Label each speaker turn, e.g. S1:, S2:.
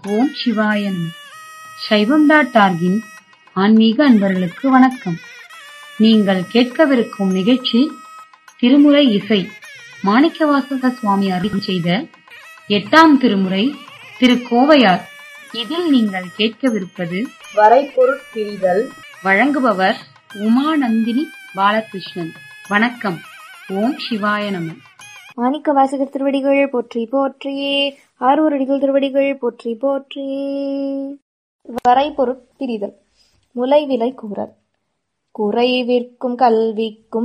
S1: ஓம் சிவாய நம சைவம் டாட் ஆர்கின் ஆன்மீக அன்பர்களுக்கு வணக்கம் நீங்கள் கேட்கவிருக்கும் நிகழ்ச்சி திருமுறை இசை மாணிக்கவாசக சுவாமி அருள் செய்த எட்டாம் திருமுறை திருக்கோவையார் இதில் நீங்கள் கேட்கவிருப்பது
S2: வரைபொருட் பிரிதல்
S1: வழங்குபவர் உமாநந்தினி பாலகிருஷ்ணன் வணக்கம் ஓம் சிவாய நம
S3: மாணிக்க வாசகர் திருவடிகள் போற்றி போற்றியே ஆரூர் அடிகள் திருவடிகள் போற்றி போற்றியே வரை பொருட்பிரிதல் முலை விலை கூறல் குறைவிற்கும் கல்விக்கும்